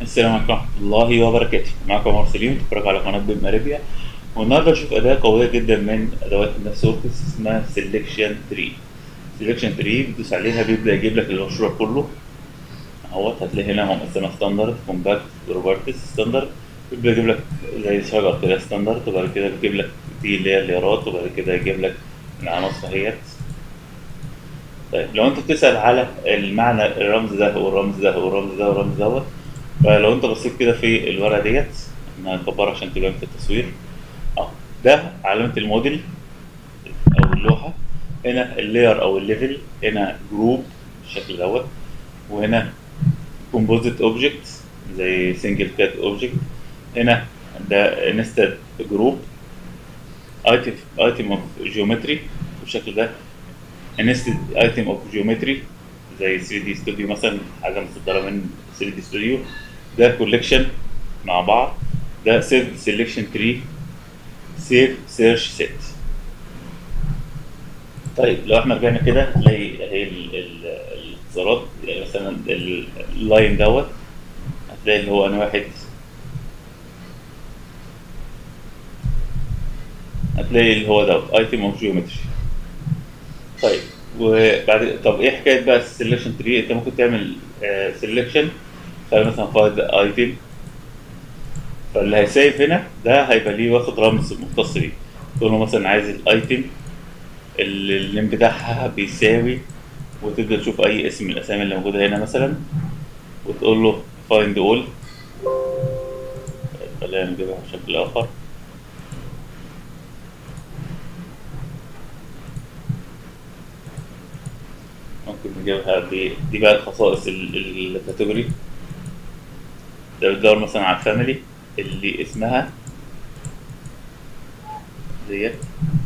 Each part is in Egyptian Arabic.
السلام عليكم ورحمة الله وبركاته معكم عمر سليم بتتفرج على قناة بيم اريبيا والنهارده هنشوف أداة قوية جدا من أدوات النفس وركس اسمها سيلكشن تري سيلكشن تري بتدوس عليها بيبدأ يجيب لك المشروع كله اهوت هتلاقي هنا هو مقسمها ستاندرد كومباكت روبرتس ستاندرد بيبدأ يجيب لك زي شجر كده ستاندرد وبعد كده بيجيب لك دي اللي هي الليارات وبعد كده يجيب لك العناصر اهيت طيب لو انت بتسأل على المعنى الرمز ده والرمز ده والرمز ده والرمز دوت فلو انت بصيت كده في الورقه ديت انا هكبرها عشان تبان في التصوير اه ده علامه الموديل او اللوحه هنا اللاير او الليفل هنا جروب بالشكل دوت وهنا كومبوزيت اوبجكت زي سنجل كات اوبجكت هنا ده نستد جروب ايتم ايتم اوف جيومتري بالشكل ده نستد ايتم اوف جيومتري زي 3 دي ستوديو مثلا حاجه مصدره من 3 دي ستوديو ده كوليكشن مع بعض ده سيف سيلكشن تري سيف سيرش سيت طيب لو احنا رجعنا كده هتلاقي اهي ال- ال- الاختصارات يعني مثلا ال- اللاين دوت هتلاقي اللي هو انا واحد هتلاقي اللي هو دوت ايتم اوف جيومتري طيب وبعد طب ايه حكايه بقى السلكشن تري انت ممكن تعمل سلكشن خلي مثلا فايند ايتم فاللي هيسيف هنا ده هيبقى ليه واخد رمز مختص بيه تقول له مثلا عايز الايتم اللي اللين بتاعها بيساوي وتبدا تشوف اي اسم من الاسامي اللي موجوده هنا مثلا وتقول له فايند اول خلينا نجيبها بشكل اخر ممكن نجيبها ب دي بقى الخصائص ال- ال- الكاتيجوري ده بتدور مثلا على الفاميلي اللي اسمها ديت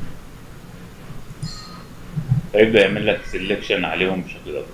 فيبدأ يعمل لك سيلكشن عليهم بالشكل ده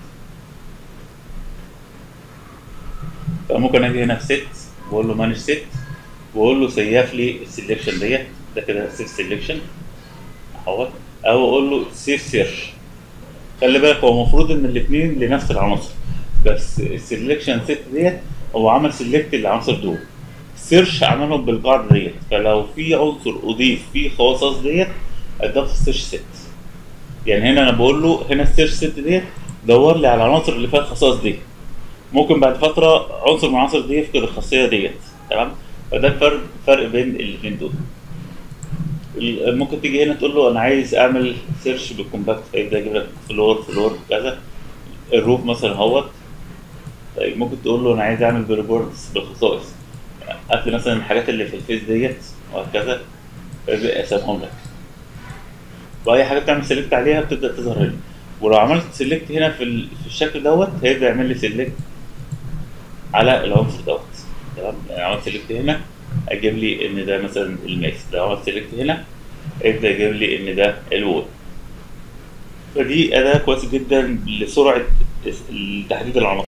فممكن اجي هنا في ست واقول له مانج ست واقول له سيف لي السيلكشن ديت ده كده سيف سيلكشن اهوت او اقول له سيف سيرش خلي بالك هو المفروض ان الاثنين لنفس العناصر بس السلكشن سيت ديت هو عمل سيلكت العناصر دول سيرش عملهم بالقاعده ديت فلو في عنصر اضيف في خواص ديت اضاف السيرش سيت يعني هنا انا بقول له هنا السيرش سيت ديت دور لي على العناصر اللي فيها الخصائص دي ممكن بعد فتره عنصر من العناصر دي يفقد الخاصيه ديت تمام فده الفرق فرق بين الاثنين دول ال- ممكن تيجي هنا تقول له انا عايز اعمل سيرش بالكومباكت فيبدا يجيب لك فلور فلور كذا الروف مثلا اهوت طيب ممكن تقول له انا عايز اعمل بريبورتس بالخصائص هات لي مثلا الحاجات اللي في الفيس ديت وهكذا فيبدا يقسمهم لك واي حاجه بتعمل سيلكت عليها بتبدا تظهر هنا ولو عملت سيلكت هنا في ال- في الشكل دوت هيبدا يعمل لي سيلكت على العنصر دوت تمام يعني عملت سيلكت هنا اجيب لي ان ده مثلا الماس لو عملت سيلكت هنا يبدا يجيب لي ان ده الوول فدي اداه كويسه جدا لسرعه تحديد العناصر